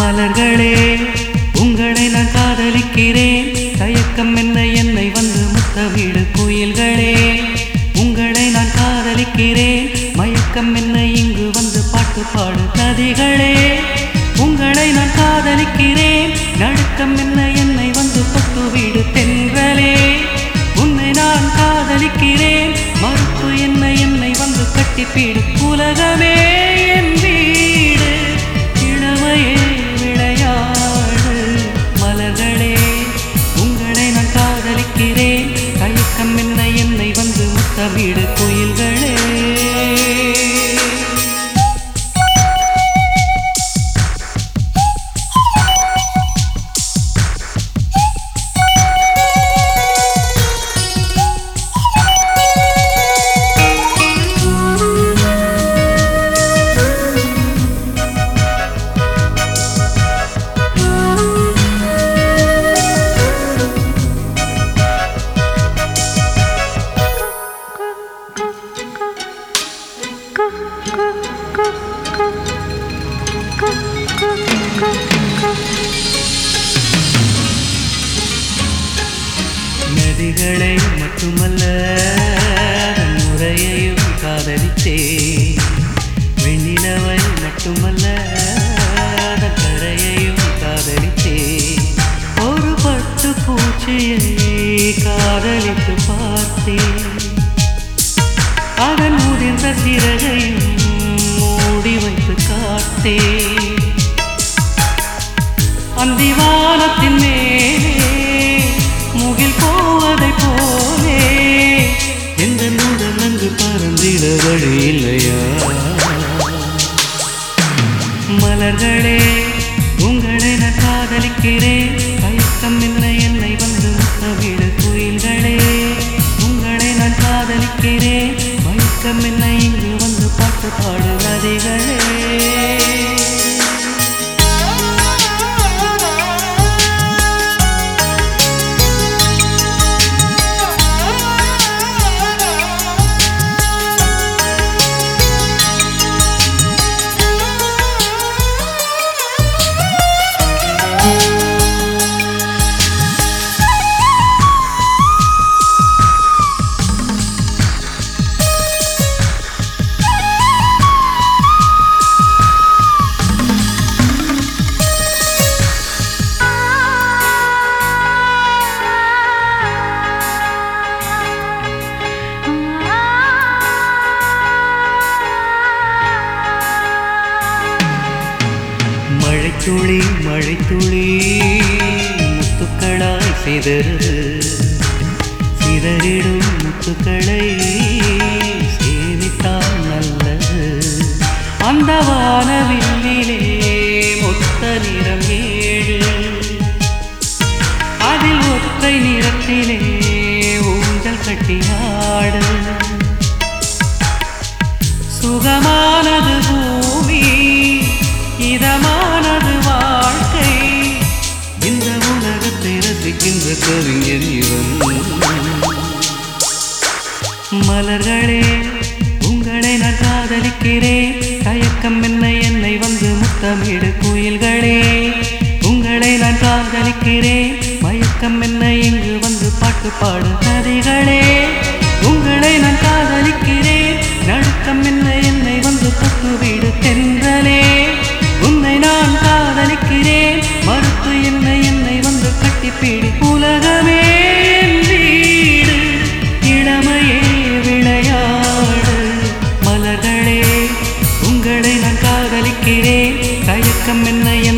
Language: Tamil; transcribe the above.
மலர்களே உங்களை நான் காதலிக்கிறேன் தயக்கம் என்ன என்னை வந்து முத்தமிடு குயில்களே உங்களை நான் காதலிக்கிறேன் மயக்கம் என்ன இங்கு வந்து பாட்டு பாடு நதிகளே உங்களை நான் காதலிக்கிறேன் நடுக்கம் என்ன என்னை வந்து தொட்டு வீடு தென்றலே உன்னை நான் காதலிக்கிறேன் மறுப்பு என்ன என்னை வந்து கட்டிப்பீடு உலகமே என் வீடு இளமையே விளையாடு மலர்களே உங்களை நான் காதலிக்கிறேன் தயக்கம் என்ன என்னை வந்து முத்தமிடு குயில்களே நதிகளை மட்டுமல்ல அதன் முறையையும் காதலித்தே வெண்ணிலவை மட்டுமல்ல அதன் கரையையும் காதலித்தே ஒரு பட்டு பூச்சியை காதலித்து பார்த்தேன் அதன் முதிர்ந்த சிறகையும் மூடி வைத்து காத்தேன் அந்திவானத்தின் மேலே முகில் போவதை போலே எந்த நூடல் அங்கு பறந்திட வழி இல்லையா மலர்களே உங்களை நான் காதலிக்கிறேன் தயக்கம் என்ன என்னை வந்து முத்தமிடு குயில்களே உங்களை நான் காதலிக்கிறேன் மயக்கம் என்ன இங்கு வந்து பாட்டு பாடு நதிகளே மழைத்துளி மழைத்துளி முத்துக்களாய் சிதறு சிதறிடும் முத்துக்களை சேமித்தால் நல்லது அந்த வானவில்லிலே மொத்த நிறம் ஏழு அதில் ஒற்றை நிறத்திலே ஊஞ்சல் கட்டியாடு சுகமானது பூமி இதமானது வாழ்க்கை இந்த உலகத்தை ரசிக்கின்ற கவிஞன் இவன் மலர்களே உங்களை நான் காதலிக்கிறேன் தயக்கம் என்ன என்னை வந்து முத்தமிடு குயில்களே உங்களை நான் காதலிக்கிறேன் மயக்கம் என்ன இங்கு வந்து பாட்டு பாடு நதிகளே உங்களை நான் காதலிக்கிறேன் நடுக்கம் என்ன என்னை வந்து தொட்டு வீடு தென்றலே உன்னை நான் காதலிக்கிறேன் மறுத்து என்ன என்னை வந்து கட்டிப்பீடு உலகமே என் வீடு இளமையே விளையாடு மலர்களே உங்களை நான் காதலிக்கிறேன் தயக்கம் என்ன